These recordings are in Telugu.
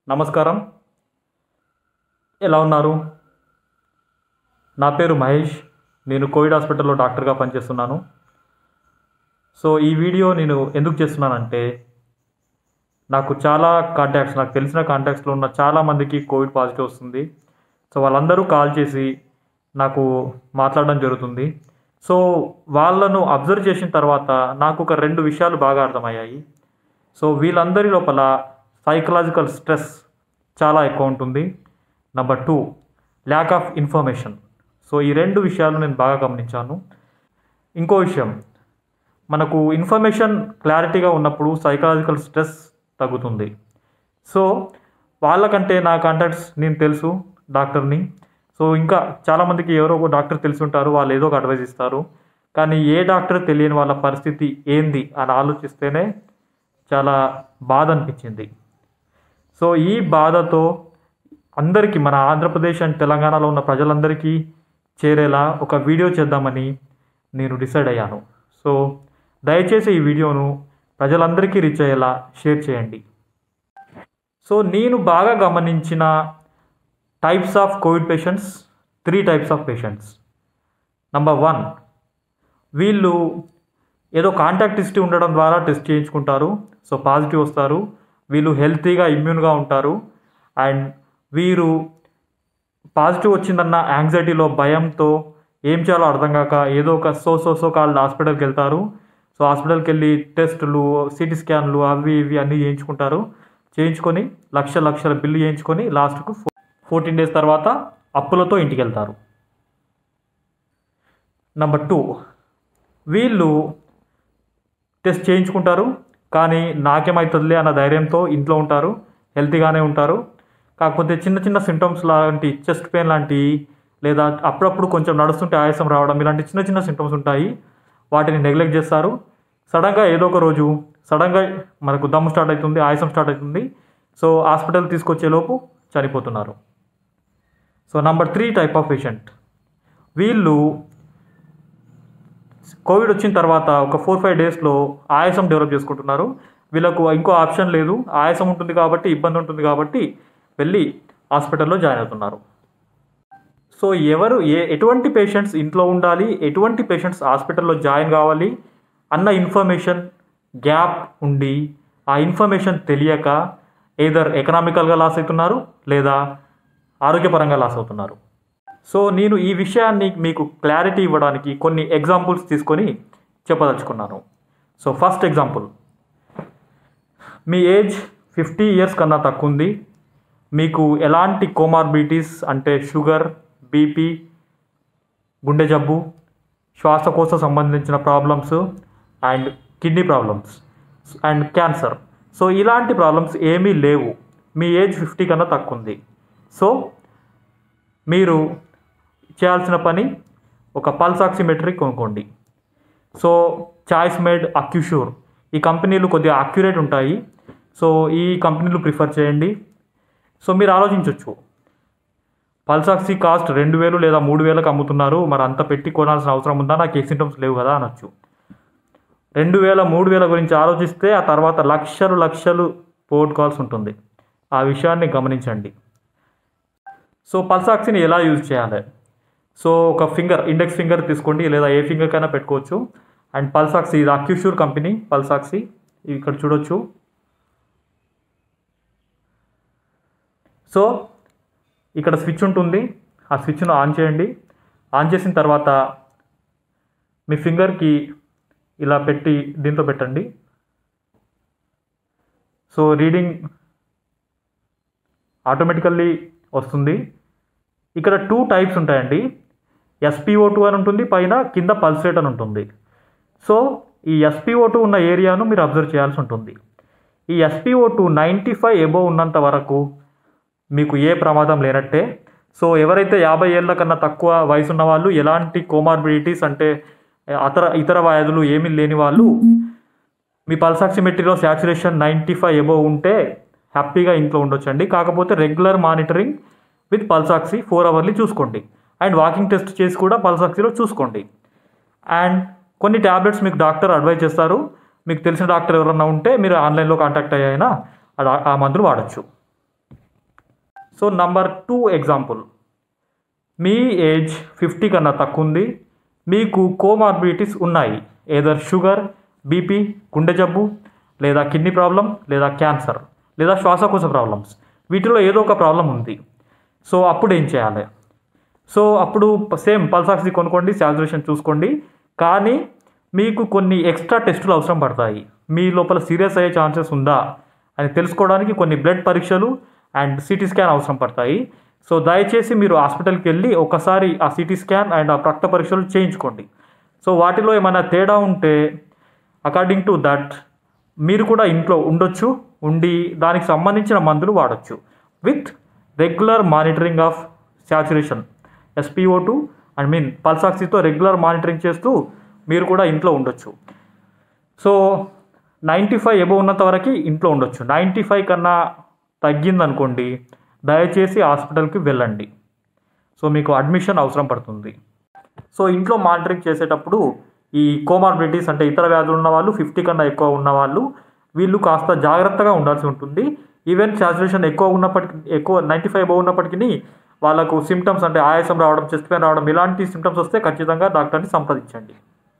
నమస్కారం ఎలా ఉన్నారు నా పేరు మహేష్ నేను కోవిడ్ హాస్పిటల్లో డాక్టర్గా పనిచేస్తున్నాను సో ఈ వీడియో నేను ఎందుకు చేస్తున్నానంటే నాకు చాలా కాంటాక్ట్స్ నాకు తెలిసిన కాంటాక్ట్స్లో ఉన్న చాలా మందికి కోవిడ్ పాజిటివ్ వస్తుంది సో వాళ్ళందరూ కాల్ చేసి నాకు మాట్లాడడం జరుగుతుంది సో వాళ్ళను అబ్జర్వ్ చేసిన తర్వాత నాకు ఒక రెండు విషయాలు బాగా అర్థమయ్యాయి సో వీళ్ళందరి లోపల సైకలాజికల్ స్ట్రెస్ చాలా ఎక్కువ ఉంటుంది number two lack of information so ఈ రెండు విషయాలు నేను బాగా గమనించాను ఇంకో విషయం మనకు ఇన్ఫర్మేషన్ క్లారిటీగా ఉన్నప్పుడు సైకలాజికల్ స్ట్రెస్ తగ్గుతుంది సో వాళ్ళకంటే నా కాంటాక్ట్స్ నేను తెలుసు డాక్టర్ని సో ఇంకా చాలామందికి ఎవరో ఒక డాక్టర్ తెలిసి ఉంటారు వాళ్ళు ఏదో ఒక అడ్వైస్ ఇస్తారు కానీ ఏ డాక్టర్ తెలియని వాళ్ళ పరిస్థితి ఏంది అని ఆలోచిస్తేనే చాలా బాధ అనిపించింది సో ఈ బాధతో అందరికీ మన ఆంధ్రప్రదేశ్ అండ్ తెలంగాణలో ఉన్న ప్రజలందరికీ చేరేలా ఒక వీడియో చేద్దామని నేను డిసైడ్ అయ్యాను సో దయచేసి ఈ వీడియోను ప్రజలందరికీ రీచ్ అయ్యేలా షేర్ చేయండి సో నేను బాగా గమనించిన types of covid patients three types of patients number one వీళ్ళు ఏదో కాంటాక్ట్ హిస్టరీ ఉండడం ద్వారా టెస్ట్ చేయించుకుంటారు సో పాజిటివ్ వస్తారు వీళ్ళు హెల్తీగా ఇమ్యూన్గా ఉంటారు అండ్ వీరు పాజిటివ్ వచ్చిందన్న యాంగ్జైటీలో భయంతో ఏం చేయాలో అర్థం కాక ఏదో ఒక సో సో సో కాళ్ళు హాస్పిటల్కి వెళ్తారు సో హాస్పిటల్కి వెళ్ళి టెస్టులు సిటీ స్కాన్లు అవి ఇవి అన్నీ చేయించుకుంటారు చేయించుకొని లక్ష లక్షల బిల్లు చేయించుకొని లాస్ట్కు ఫోర్టీన్ డేస్ తర్వాత అప్పులతో ఇంటికి వెళ్తారు నెంబర్ టూ వీళ్ళు టెస్ట్ చేయించుకుంటారు కానీ నాకేమవుతుందిలే అన్న ధైర్యంతో ఇంట్లో ఉంటారు హెల్తీగానే ఉంటారు కాకపోతే చిన్న చిన్న సిమ్టమ్స్ లాంటి చెస్ట్ పెయిన్ లాంటి లేదా అప్పుడప్పుడు కొంచెం నడుస్తుంటే ఆయాసం రావడం ఇలాంటి చిన్న చిన్న సిమ్టమ్స్ ఉంటాయి వాటిని నెగ్లెక్ట్ చేస్తారు సడన్గా ఏదో ఒక రోజు సడన్గా మనకు దమ్ము స్టార్ట్ అవుతుంది ఆయాసం స్టార్ట్ అవుతుంది సో హాస్పిటల్ తీసుకొచ్చేలోపు చనిపోతున్నారు so number three type of patient వీళ్ళు కోవిడ్ వచ్చిన తర్వాత ఒక ఫోర్ ఫైవ్ డేస్లో ఆయాసం డెవలప్ చేసుకుంటున్నారు వీళ్ళకు ఇంకో ఆప్షన్ లేదు ఆయాసం ఉంటుంది కాబట్టి ఇబ్బంది ఉంటుంది కాబట్టి వెళ్ళి హాస్పిటల్లో జాయిన్ అవుతున్నారు సో ఎవరు ఏ ఎటువంటి పేషెంట్స్ ఇంట్లో ఉండాలి ఎటువంటి పేషెంట్స్ హాస్పిటల్లో జాయిన్ కావాలి అన్న ఇన్ఫర్మేషన్ గ్యాప్ ఉండి ఆ ఇన్ఫర్మేషన్ తెలియక ఏదర్ ఎకనామికల్గా లాస్ అవుతున్నారు లేదా ఆరోగ్యపరంగా లాస్ అవుతున్నారు సో నేను ఈ విషయాన్ని మీకు క్లారిటీ ఇవ్వడానికి కొన్ని ఎగ్జాంపుల్స్ తీసుకొని చెప్పదలుచుకున్నాను సో ఫస్ట్ ఎగ్జాంపుల్ మీ ఏజ్ ఫిఫ్టీ ఇయర్స్ కన్నా తక్కువ ఉంది మీకు ఎలాంటి కోమార్బిటీస్ అంటే షుగర్ బీపీ గుండె జబ్బు శ్వాసకోశ సంబంధించిన problems and kidney problems and cancer so ఇలాంటి ప్రాబ్లమ్స్ ఏమీ లేవు మీ ఏజ్ ఫిఫ్టీ కన్నా తక్కువ ఉంది సో మీరు చేయాల్సిన పని ఒక పల్స్ ఆక్సిమెట్రీ కొనుక్కోండి సో చాయిస్ మేడ్ అక్యూషూర్ ఈ కంపెనీలు కొద్దిగా అక్యురేట్ ఉంటాయి సో ఈ కంపెనీలు ప్రిఫర్ చేయండి సో మీరు ఆలోచించవచ్చు పల్సాక్సీ కాస్ట్ రెండు వేలు లేదా మూడు వేలకు అమ్ముతున్నారు మరి అంత పెట్టి కొనాల్సిన అవసరం ఉందా నాకు ఏ సింటమ్స్ లేవు కదా అనొచ్చు రెండు వేల మూడు వేల గురించి ఆలోచిస్తే ఆ తర్వాత లక్షలు లక్షలు పోర్ట్ కాల్స్ ఉంటుంది ఆ విషయాన్ని గమనించండి సో పల్సాక్సీని ఎలా యూజ్ చేయాలి సో ఒక ఫింగర్ ఇండెక్స్ ఫింగర్ తీసుకోండి లేదా ఏ ఫింగర్ కైనా పెట్టుకోవచ్చు అండ్ పల్సాక్సీ ఇది అక్యూషూర్ కంపెనీ పల్సాక్సీ ఇవి ఇక్కడ చూడొచ్చు సో ఇక్కడ స్విచ్ ఉంటుంది ఆ స్విచ్ను ఆన్ చేయండి ఆన్ చేసిన తర్వాత మీ ఫింగర్కి ఇలా పెట్టి దీంట్లో పెట్టండి సో రీడింగ్ ఆటోమేటికల్లీ వస్తుంది ఇక్కడ టూ టైప్స్ ఉంటాయండి ఎస్పీఓ టూ అని ఉంటుంది పైన కింద పల్స్ రేట్ అని ఉంటుంది సో ఈ ఎస్పీఓ టూ ఉన్న ఏరియాను మీరు అబ్జర్వ్ చేయాల్సి ఉంటుంది ఈ SPO two ninety five above ఉన్నంత వరకు మీకు ఏ ప్రమాదం లేనట్టే సో ఎవరైతే యాభై ఏళ్ళ కన్నా తక్కువ వయసు ఉన్న వాళ్ళు ఎలాంటి కోమార్బిడిటీస్ అంటే అతర ఇతర వ్యాధులు ఏమీ లేని వాళ్ళు మీ పల్సాక్సిమెట్రీలో శాచురేషన్ నైంటీ ఫైవ్ ఎబో ఉంటే హ్యాపీగా ఇంట్లో ఉండొచ్చండి కాకపోతే regular monitoring with pulse oxy four hourly చూసుకోండి అండ్ వాకింగ్ టెస్ట్ చేసి కూడా పల్సాక్సీలో చూసుకోండి అండ్ కొన్ని ట్యాబ్లెట్స్ మీకు డాక్టర్ అడ్వైజ్ చేస్తారు మీకు తెలిసిన డాక్టర్ ఎవరన్నా ఉంటే మీరు ఆన్లైన్లో కాంటాక్ట్ అయ్యాయినా ఆ మందులు వాడచ్చు సో నంబర్ టూ ఎగ్జాంపుల్ మీ ఏజ్ ఫిఫ్టీ కన్నా తక్కువ ఉంది మీకు కోమార్బిడిటీస్ ఉన్నాయి ఏదర్ షుగర్ బీపీ గుండె జబ్బు లేదా కిడ్నీ ప్రాబ్లం లేదా క్యాన్సర్ లేదా శ్వాసకోశ ప్రాబ్లమ్స్ వీటిలో ఏదో ఒక ప్రాబ్లం ఉంది సో అప్పుడు ఏం చేయాలి సో అప్పుడు సేమ్ పల్సాక్సీ కొనుక్కోండి శాచురేషన్ చూసుకోండి కానీ మీకు కొన్ని ఎక్స్ట్రా టెస్టులు అవసరం పడతాయి మీ లోపల సీరియస్ అయ్యే ఛాన్సెస్ ఉందా అని తెలుసుకోవడానికి కొన్ని బ్లడ్ పరీక్షలు అండ్ సిటీ స్కాన్ అవసరం పడతాయి సో దయచేసి మీరు హాస్పిటల్కి వెళ్ళి ఒకసారి ఆ సిటీ స్కాన్ అండ్ ఆ రక్త పరీక్షలు చేయించుకోండి సో వాటిలో ఏమైనా తేడా ఉంటే అకార్డింగ్ టు దట్ మీరు కూడా ఇంట్లో ఉండొచ్చు ఉండి దానికి సంబంధించిన మందులు వాడచ్చు with regular monitoring of saturation SPO two I mean పల్సాక్సీతో రెగ్యులర్ మానిటరింగ్ చేస్తూ మీరు కూడా ఇంట్లో ఉండొచ్చు సో నైంటీ ఫైవ్ ఎబో ఉన్నంత వరకు ఇంట్లో ఉండొచ్చు నైంటీ ఫైవ్ కన్నా తగ్గిందనుకోండి దయచేసి హాస్పిటల్కి వెళ్ళండి సో మీకు అడ్మిషన్ అవసరం పడుతుంది సో ఇంట్లో మానిటరింగ్ చేసేటప్పుడు ఈ కోమార్బిడిటీస్ అంటే ఇతర వ్యాధులు ఉన్న వాళ్ళు ఫిఫ్టీ కన్నా ఎక్కువ ఉన్న వాళ్ళు వీళ్ళు కాస్త జాగ్రత్తగా ఉండాల్సి ఉంటుంది ఈవెన్ సాచురేషన్ ఎక్కువ ఉన్నప్పటికీ ఎక్కువ నైంటీ ఫైవ్ ఉన్నప్పటికీ వాళ్ళకు సిమ్టమ్స్ అంటే ఆయాసం రావడం చెస్ట్ పెయిన్ రావడం ఇలాంటి సిమ్టమ్స్ వస్తే ఖచ్చితంగా డాక్టర్ని సంప్రదించండి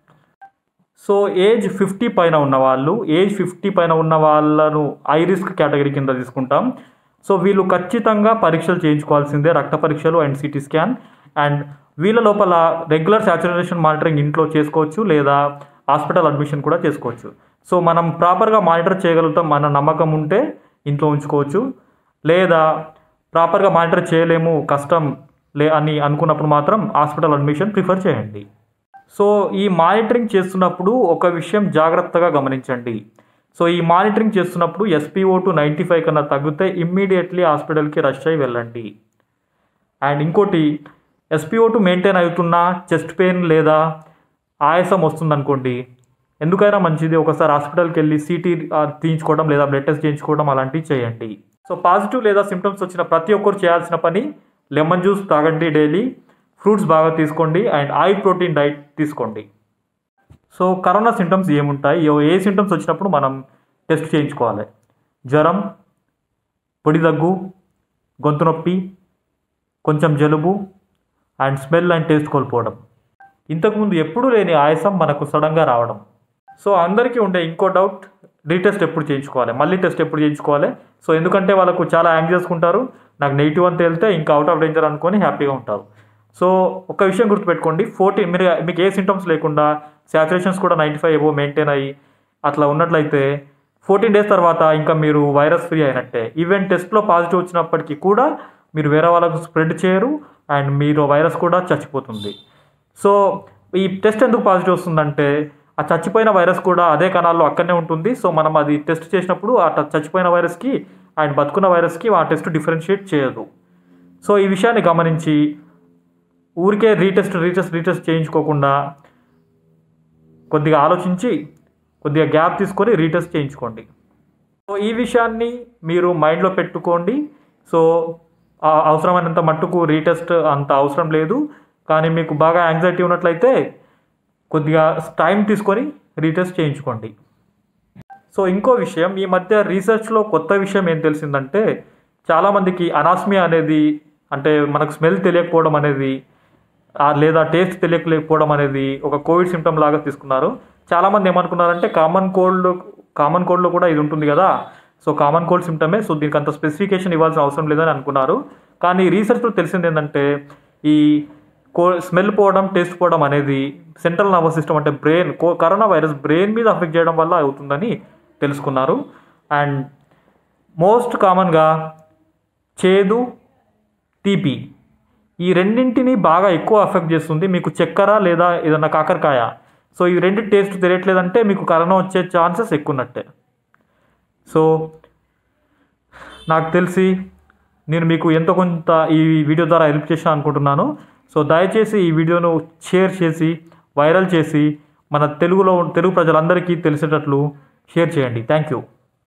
సో ఏజ్ ఫిఫ్టీ పైన ఉన్న వాళ్ళు ఏజ్ ఫిఫ్టీ పైన ఉన్న వాళ్ళను ఐ రిస్క్ కేటగిరీ కింద తీసుకుంటాం సో వీళ్ళు ఖచ్చితంగా పరీక్షలు చేయించుకోవాల్సిందే రక్త పరీక్షలు అండ్ సిటీ స్కాన్ అండ్ వీళ్ళ లోపల రెగ్యులర్ సాచురేషన్ మానిటరింగ్ ఇంట్లో చేసుకోవచ్చు లేదా హాస్పిటల్ అడ్మిషన్ కూడా చేసుకోవచ్చు సో మనం ప్రాపర్గా మానిటర్ చేయగలుగుతాం మన నమ్మకం ఉంటే ఇంట్లో ఉంచుకోవచ్చు లేదా ప్రాపర్గా మానిటర్ చేయలేము కష్టం లే అని అనుకున్నప్పుడు మాత్రం హాస్పిటల్ అడ్మిషన్ ప్రిఫర్ చేయండి సో ఈ మానిటరింగ్ చేస్తున్నప్పుడు ఒక విషయం జాగ్రత్తగా గమనించండి సో ఈ మానిటరింగ్ చేస్తున్నప్పుడు ఎస్పీఓ టు నైంటీ ఫైవ్ కన్నా తగ్గితే ఇమ్మీడియట్లీ హాస్పిటల్కి రష్ అయి వెళ్ళండి అండ్ ఇంకోటి ఎస్పీఓ టు మెయింటైన్ అవుతున్న చెస్ట్ పెయిన్ లేదా ఆయాసం వస్తుందనుకోండి ఎందుకైనా మంచిది ఒకసారి హాస్పిటల్కి వెళ్ళి సిటీ తీయించుకోవడం లేదా బ్లడ్ టెస్ట్ చేయించుకోవడం అలాంటివి చేయండి సో పాజిటివ్ లేదా సిమ్టమ్స్ వచ్చిన ప్రతి ఒక్కరు చేయాల్సిన పని లెమన్ జ్యూస్ తాగండి డైలీ ఫ్రూట్స్ బాగా తీసుకోండి అండ్ ఆయిల్ ప్రోటీన్ డైట్ తీసుకోండి సో కరోనా సిమ్టమ్స్ ఏముంటాయి ఏ- ఏ సిమ్టమ్స్ వచ్చినప్పుడు మనం టెస్ట్ చేయించుకోవాలి జ్వరం పొడి దగ్గు గొంతు నొప్పి కొంచెం జలుబు అండ్ స్మెల్ అండ్ టేస్ట్ కోల్పోవడం ఇంతకుముందు ఎప్పుడూ లేని ఆయాసం మనకు సడన్గా రావడం సో అందరికీ ఉండే ఇంకో డౌట్ రీటెస్ట్ ఎప్పుడు చేయించుకోవాలి మళ్ళీ టెస్ట్ ఎప్పుడు చేయించుకోవాలి సో ఎందుకంటే వాళ్ళకు చాలా యాంగ్జైస్ ఉంటారు నాకు నెగిటివ్ అని తేలితే ఇంకా అవుట్ ఆఫ్ డేంజర్ అనుకొని హ్యాపీగా ఉంటారు సో ఒక విషయం గుర్తుపెట్టుకోండి ఫోర్టీన్ మీరు మీకు ఏ సింటమ్స్ లేకుండా శాచురేషన్స్ కూడా నైంటీ ఫైవ్ ఎబో మెయింటైన్ అయ్యి అట్లా ఉన్నట్లయితే ఫోర్టీన్ డేస్ తర్వాత ఇంకా మీరు వైరస్ ఫ్రీ అయినట్టే ఈవెన్ టెస్ట్లో పాజిటివ్ వచ్చినప్పటికీ కూడా మీరు వేరే వాళ్ళకు స్ప్రెడ్ చేయరు అండ్ మీరు వైరస్ కూడా చచ్చిపోతుంది సో ఈ టెస్ట్ ఎందుకు పాజిటివ్ వస్తుందంటే ఆ చచ్చిపోయిన వైరస్ కూడా అదే కణాల్లో అక్కడనే ఉంటుంది సో మనం అది టెస్ట్ చేసినప్పుడు ఆ ట- చచ్చిపోయిన వైరస్కి అండ్ బతుకున్న వైరస్కి ఆ టెస్ట్ డిఫరెన్షియేట్ చేయదు సో ఈ విషయాన్ని గమనించి ఊరికే రీటెస్ట్ రీటెస్ట్ రీటెస్ట్ చేయించుకోకుండా కొద్దిగా ఆలోచించి కొద్దిగా గ్యాప్ తీసుకొని రీటెస్ట్ చేయించుకోండి సో ఈ విషయాన్ని మీరు మైండ్లో పెట్టుకోండి సో ఆ అవసరమైనంత మట్టుకు రీటెస్ట్ అంత అవసరం లేదు కానీ మీకు బాగా యాంగ్జైటీ ఉన్నట్లయితే కొద్దిగా టైం తీసుకొని రీటెస్ట్ చేయించుకోండి సో ఇంకో విషయం ఈ మధ్య రీసెర్చ్లో కొత్త విషయం ఏం తెలిసిందంటే చాలామందికి అనాస్మియా అనేది అంటే మనకు స్మెల్ తెలియకపోవడం అనేది ఆ లేదా టేస్ట్ తెలియకపోవడం అనేది ఒక కోవిడ్ సిమ్టమ్ లాగా తీసుకున్నారు చాలామంది ఏమనుకున్నారంటే కామన్ కోల్డ్ కామన్ కోల్డ్లో కూడా ఇది ఉంటుంది కదా సో కామన్ కోల్డ్ సిమ్టమే సో దీనికి అంత స్పెసిఫికేషన్ ఇవ్వాల్సిన అవసరం లేదని అనుకున్నారు కానీ రీసెర్చ్లో తెలిసింది ఏంటంటే ఈ కో స్మెల్ పోవడం టేస్ట్ పోవడం అనేది సెంట్రల్ నర్వస్ సిస్టమ్ అంటే బ్రెయిన్ కో కరోనా వైరస్ బ్రెయిన్ మీద అఫెక్ట్ చేయడం వల్ల అవుతుందని తెలుసుకున్నారు అండ్ మోస్ట్ కామన్గా చేదు తీపి ఈ రెండింటిని బాగా ఎక్కువ అఫెక్ట్ చేస్తుంది మీకు చక్కెర లేదా ఏదన్నా కాకరకాయ సో ఈ రెండు టేస్ట్ తెలియట్లేదంటే మీకు కరోనా వచ్చే ఛాన్సెస్ ఎక్కువ ఉన్నట్టే సో నాకు తెలిసి నేను మీకు ఎంతో కొంత ఈ వీడియో ద్వారా హెల్ప్ చేసిన అనుకుంటున్నాను సో దయచేసి ఈ వీడియోను షేర్ చేసి వైరల్ చేసి మన తెలుగులో తెలుగు ప్రజలందరికీ తెలిసేటట్లు షేర్ చేయండి థ్యాంక్ యూ